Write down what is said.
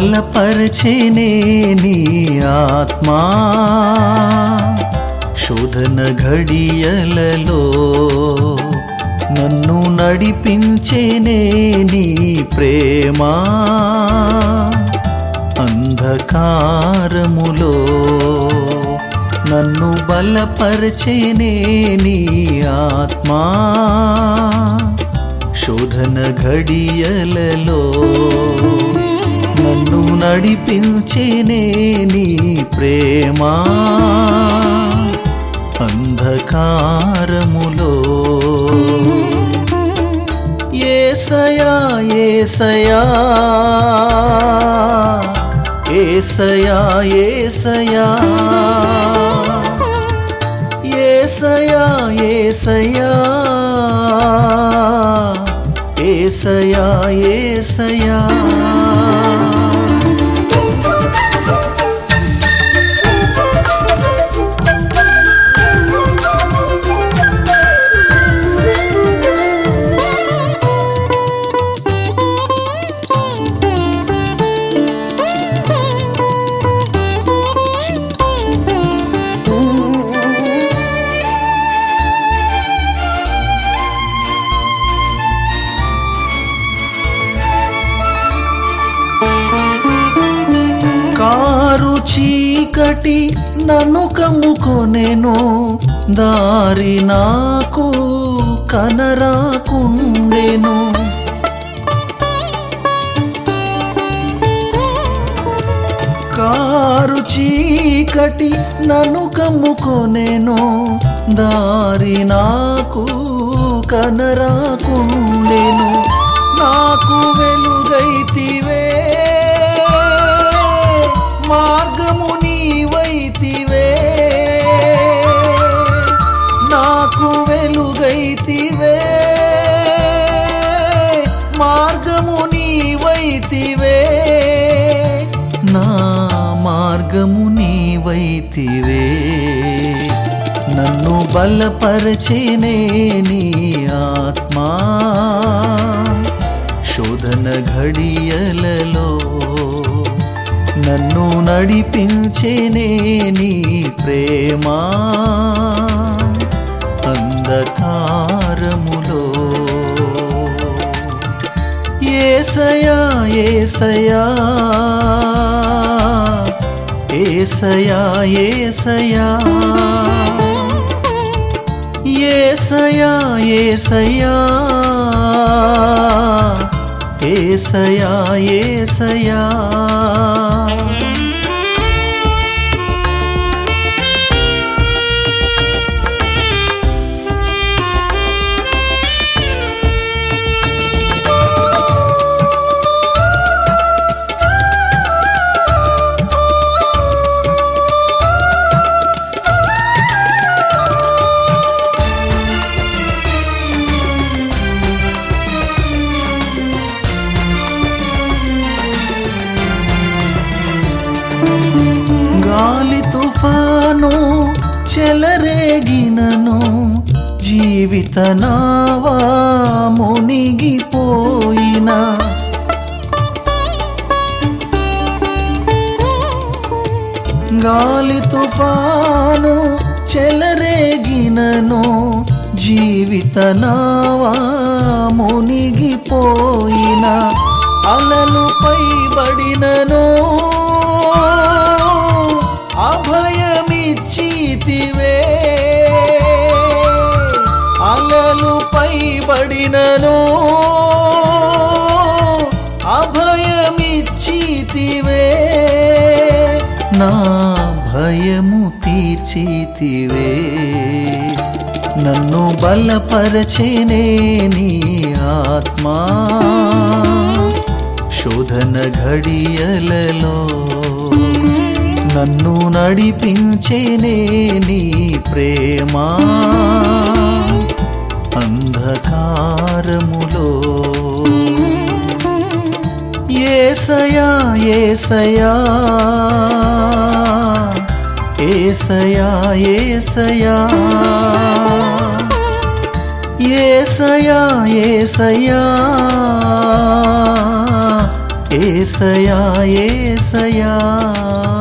బలపరచేనే నీ ఆత్మా శోధన ఘడియలలో నన్ను నడిపించేనే నీ ప్రేమా అంధకారములో నన్ను బలపరచేనే నీ ఆత్మా శోధన ఘడియలలో నన్ను నడిపించేనే నీ ప్రేమా అంధకారములో ఏసయా ఏసయా ఏసయా ఏసయా ఏసయా ఏసయా ఏసయా ఏసయా కారు చీకటి నన్ను కమ్ముకొనెను దారి నాకు కనరాకుండెను కారు చీకటి నన్ను కమ్ముకొనెను దారి నాకు కనరాకుండెను నాకు వెలుగైతివే మార్గము నీవైతివే నాకు వెలుగైతివే మార్గము నీవైతివే నా మార్గము నీవైతివే నన్ను బలపరచేనే నీ ఆత్మా శోధన ఘడియలలో నన్ను నడిపించేనే నీ ప్రేమా అంధకారములో ఏసయా ఏసయా ఏసయా ఏసయా ఏసయా ఏసయా ఏసయా ఏసయా గాలి తుఫాను చెలరేగినను జీవిత నావా మునిగిపోయిన గాలి తుఫాను చెలరేగినను జీవిత నావా మునిగిపోయిన అలలుపై బడినను అభయమిచ్చితివే అలలుపై బడినను అభయమిచ్చితివే నా భయము తీర్చితివే నన్ను బలపరచేనే నీ ఆత్మా శోధన ఘడియలలో నన్ను నడిపించేనే నీ ప్రేమా అంధకారములో ఏసయా ఏసయా ఏసయా ఏసయా ఏసయా ఏసయా ఏసయా ఏసయా